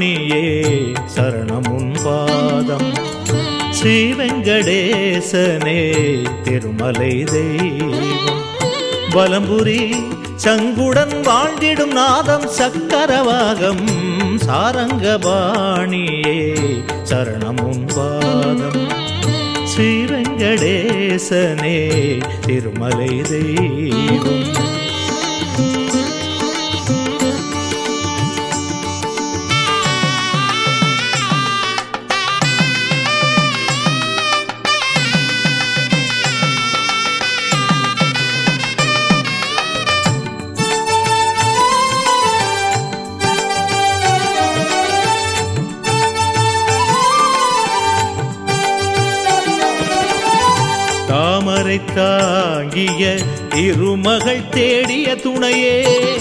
சக்கரவாணியே சரணமுன் பாதம் ஸ்ரீ வெங்கடேசனே திருமலை தெய்வம் வலம்புரி சங்குடன் வாழ்ந்திடும் நாதம் சக்கரவாகம் சாரங்கபாணியே சரணமுன் பாதம் ஸ்ரீ வெங்கடேசனே திருமலை தெய்வம் தாமரை தாங்கிய இருமகள் தேடிய துணையே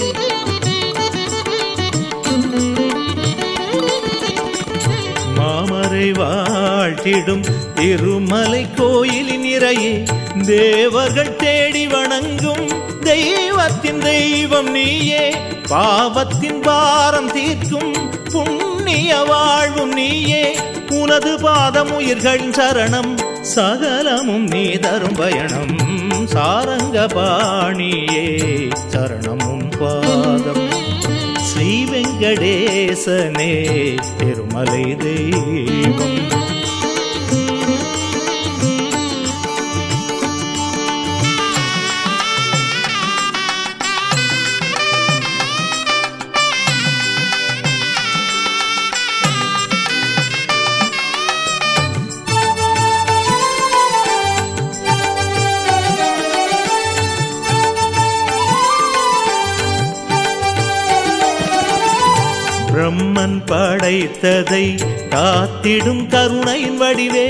மாமரை வாழ்த்திடும் திருமலை கோயிலின் நிறையே தேவர்கள் தேடி வணங்கும் தெய்வத்தின் தெய்வம் நீயே பாவத்தின் பாரம் தீர்க்கும் புண்ணிய வாழ்வும் நீயே உனது பாதம் உயிர்கள் சரணம் சகலமும் நீ தரும் பயணம் சாரங்கபாணியே சரணமும் பாதம் ஸ்ரீ வெங்கடேசனே திருமலை தெய்வம் பிரம்மன் படைத்ததை காத்திடும் கருணையின் வடிவே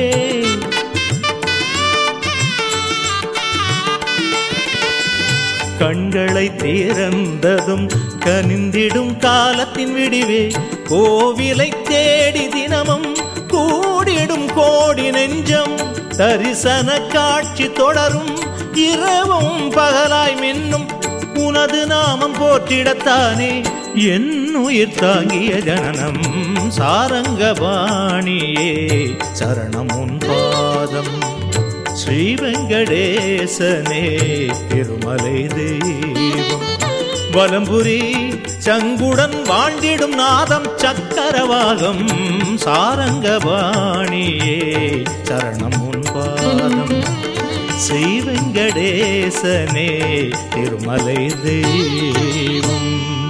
கண்களை திறந்ததும் கனிந்திடும் காலத்தின் விடிவே கோவிலை தேடி தினமும் கூடிடும் கோடி நெஞ்சம் தரிசன காட்சி தொடரும் இரவும் பகலாய் மின்னும் உனது நாமம் போற்றிடத்தானே என் உயிர் தாங்கிய ஜனனம் சாரங்கபாணியே சரணம் உன் பாதம் ஸ்ரீ வெங்கடேசனே திருமலை தெய்வம் வலம்புரி சங்குடன் வாழ்ந்திடும் நாதம் சக்கரவாகம் சாரங்கபாணியே சரணம் உன் பாதம் ஸ்ரீ வெங்கடேசனே திருமலை தெய்வம்